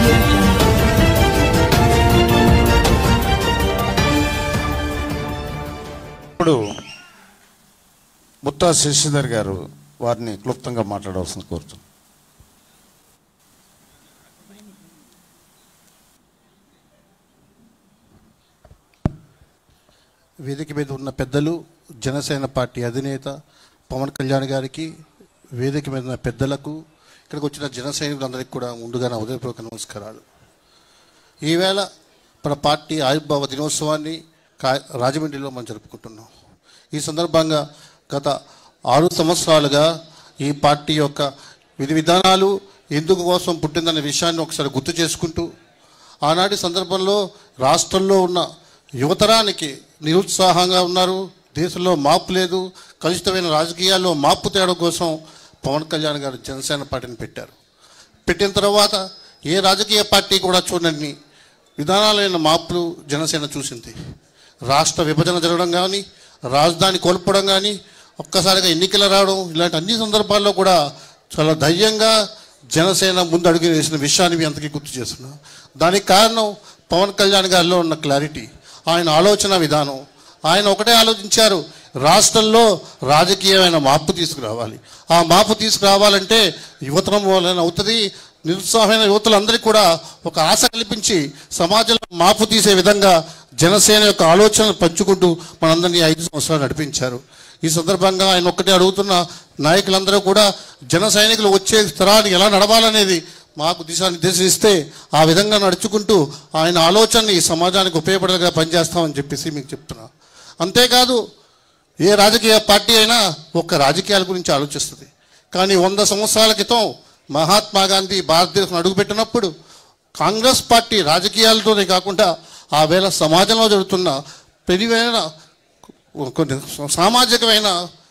audio jungle. ఇప్పుడు ముత్తా శశిధర్ గారు వారిని క్లుప్తంగా మాట్లాడవలసిన కోరుతున్నాను వేదిక మీద ఉన్న పెద్దలు జనసేన పార్టీ అధినేత పవన్ కళ్యాణ్ గారికి వేదిక మీద ఉన్న పెద్దలకు ఇక్కడికి వచ్చిన జన సైనికులందరికీ కూడా ముందుగా నా ఉదయపూర్వక నమస్కారాలు ఈవేళ మన పార్టీ ఆవిర్భావ దినోత్సవాన్ని కా- రాజమండ్రిలో మనం జరుపుకుంటున్నాం ఈ సందర్భంగా గత ఆరు సంవత్సరాలుగా ఈ పార్టీ యొక్క విధి విధానాలు ఎందుకు కోసం పుట్టిందనే విషయాన్ని ఒకసారి గుర్తు చేసుకుంటూ ఆనాటి సందర్భంలో రాష్ట్రంలో ఉన్న యువతరానికి నిరుత్సాహంగా ఉన్నారు దేశంలో మార్పు లేదు కలుషితమైన రాజకీయాల్లో మార్పు తేడం కోసం పవన్ కళ్యాణ్ గారు జనసేన పార్టీని పెట్టారు పెట్టిన తర్వాత ఏ రాజకీయ పార్టీ కూడా చూడని విధానాలైన మార్పులు జనసేన చూసింది రాష్ట్ర విభజన జరగడం కానీ రాజధాని కోల్పోవడం కానీ ఒక్కసారిగా ఎన్నికలు రావడం ఇలాంటి అన్ని సందర్భాల్లో కూడా చాలా ధైర్యంగా జనసేన ముందు అడుగు వేసిన విషయాన్ని మీ అందరికీ గుర్తు చేస్తున్నా దానికి కారణం పవన్ కళ్యాణ్ గారిలో ఉన్న క్లారిటీ ఆయన ఆలోచన విధానం ఆయన ఒకటే ఆలోచించారు రాష్ట్రంలో రాజకీయమైన మార్పు తీసుకురావాలి ఆ మార్పు తీసుకురావాలంటే యువతరం వలన అవుతుంది నిరుత్సాహమైన యువతులందరికీ కూడా ఒక ఆశ కల్పించి సమాజంలో మార్పు తీసే విధంగా జనసేన యొక్క ఆలోచనలు పంచుకుంటూ మనందరినీ ఐదు సంవత్సరాలు నడిపించారు ఈ సందర్భంగా ఆయన ఒక్కటే అడుగుతున్న నాయకులందరూ కూడా జన సైనికులు వచ్చే తరాన్ని ఎలా నడవాలనేది మాకు దిశానిర్దేశం ఇస్తే ఆ విధంగా నడుచుకుంటూ ఆయన ఆలోచనని ఈ సమాజానికి ఉపయోగపడేలా పనిచేస్తామని చెప్పేసి మీకు చెప్తున్నా అంతేకాదు ఏ రాజకీయ పార్టీ అయినా ఒక్క రాజకీయాల గురించి ఆలోచిస్తుంది కానీ వంద సంవత్సరాల క్రితం మహాత్మా గాంధీ భారతదేశం అడుగుపెట్టినప్పుడు కాంగ్రెస్ పార్టీ రాజకీయాలతోనే కాకుండా ఆ వేళ సమాజంలో జరుగుతున్న పెరివైన కొన్ని సామాజికమైన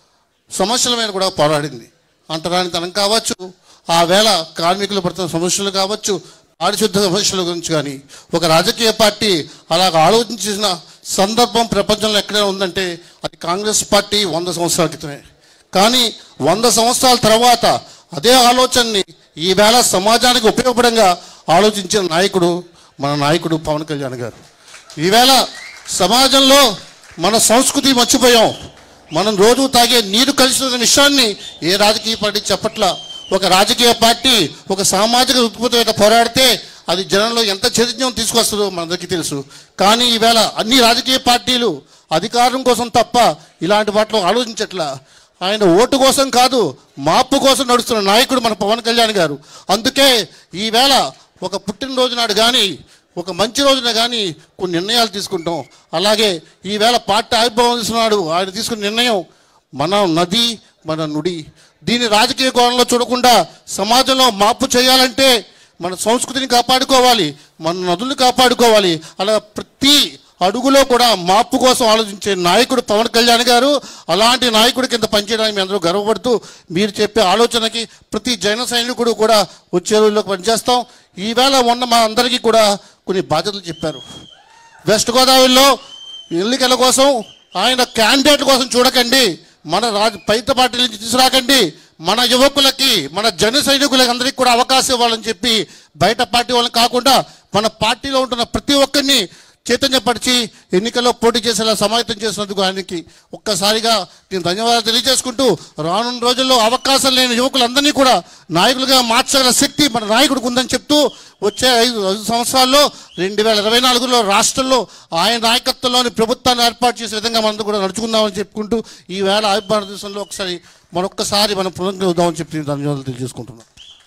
సమస్యల మీద కూడా పోరాడింది అంటరానితనం కావచ్చు ఆ వేళ కార్మికులు పడుతున్న సమస్యలు కావచ్చు పారిశుద్ధ సమస్యల గురించి కానీ ఒక రాజకీయ పార్టీ అలాగ ఆలోచించిన సందర్భం ప్రపంచంలో ఎక్కడైనా ఉందంటే అది కాంగ్రెస్ పార్టీ వంద సంవత్సరాల క్రితమే కానీ వంద సంవత్సరాల తర్వాత అదే ఆలోచనని ఈవేళ సమాజానికి ఉపయోగపడంగా ఆలోచించిన నాయకుడు మన నాయకుడు పవన్ కళ్యాణ్ గారు ఈవేళ సమాజంలో మన సంస్కృతి మర్చిపోయాం మనం రోజు తాగే నీరు కలిసిన విషయాన్ని ఏ రాజకీయ పార్టీ చెప్పట్ల ఒక రాజకీయ పార్టీ ఒక సామాజిక ఉత్పత్తి మీద పోరాడితే అది జనంలో ఎంత చైతన్యం తీసుకొస్తుందో మనందరికీ తెలుసు కానీ ఈవేళ అన్ని రాజకీయ పార్టీలు అధికారం కోసం తప్ప ఇలాంటి వాటిలో ఆలోచించట్లా ఆయన ఓటు కోసం కాదు మార్పు కోసం నడుస్తున్న నాయకుడు మన పవన్ కళ్యాణ్ గారు అందుకే ఈవేళ ఒక పుట్టినరోజు నాడు కానీ ఒక మంచి రోజున కానీ కొన్ని నిర్ణయాలు తీసుకుంటాం అలాగే ఈవేళ పార్టీ ఆవిర్భావం చేస్తున్నాడు ఆయన తీసుకున్న నిర్ణయం మన నది మన నుడి దీన్ని రాజకీయ కోణంలో చూడకుండా సమాజంలో మార్పు చేయాలంటే మన సంస్కృతిని కాపాడుకోవాలి మన నదులను కాపాడుకోవాలి అలా ప్రతి అడుగులో కూడా మార్పు కోసం ఆలోచించే నాయకుడు పవన్ కళ్యాణ్ గారు అలాంటి నాయకుడి కింద పనిచేయడానికి మేము అందరూ గర్వపడుతూ మీరు చెప్పే ఆలోచనకి ప్రతి జన సైనికుడు కూడా వచ్చే రోజుల్లో పనిచేస్తాం ఈవేళ మొన్న మా అందరికీ కూడా కొన్ని బాధ్యతలు చెప్పారు వెస్ట్ గోదావరిలో ఎన్నికల కోసం ఆయన క్యాండిడేట్ కోసం చూడకండి మన రాజ పైత పార్టీ నుంచి తీసుకురాకండి మన యువకులకి మన జన సైనికులకి అందరికీ కూడా అవకాశం ఇవ్వాలని చెప్పి బయట పార్టీ వాళ్ళని కాకుండా మన పార్టీలో ఉంటున్న ప్రతి ఒక్కరిని చైతన్యపరిచి ఎన్నికల్లో పోటీ చేసేలా సమాయత్తం చేసినందుకు ఆయనకి ఒక్కసారిగా నేను ధన్యవాదాలు తెలియజేసుకుంటూ రానున్న రోజుల్లో అవకాశం లేని యువకులందరినీ కూడా నాయకులుగా మార్చగల శక్తి మన నాయకుడికి ఉందని చెప్తూ వచ్చే ఐదు ఐదు సంవత్సరాల్లో రెండు వేల ఇరవై నాలుగులో రాష్ట్రంలో ఆయన నాయకత్వంలోని ప్రభుత్వాన్ని ఏర్పాటు చేసే విధంగా మనం కూడా నడుచుకుందామని చెప్పుకుంటూ ఈ వేళ ఆవిర్భారత దేశంలో ఒకసారి మరొక్కసారి మనం పునరుద్ధరిద్దామని చెప్పి నేను ధన్యవాదాలు తెలియజేసుకుంటున్నాను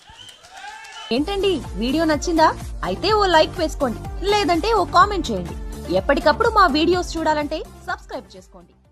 ఏంటండి వీడియో నచ్చిందా అయితే ఓ లైక్ వేసుకోండి లేదంటే ఓ కామెంట్ చేయండి ఎప్పటికప్పుడు మా వీడియోస్ చూడాలంటే సబ్స్క్రైబ్ చేసుకోండి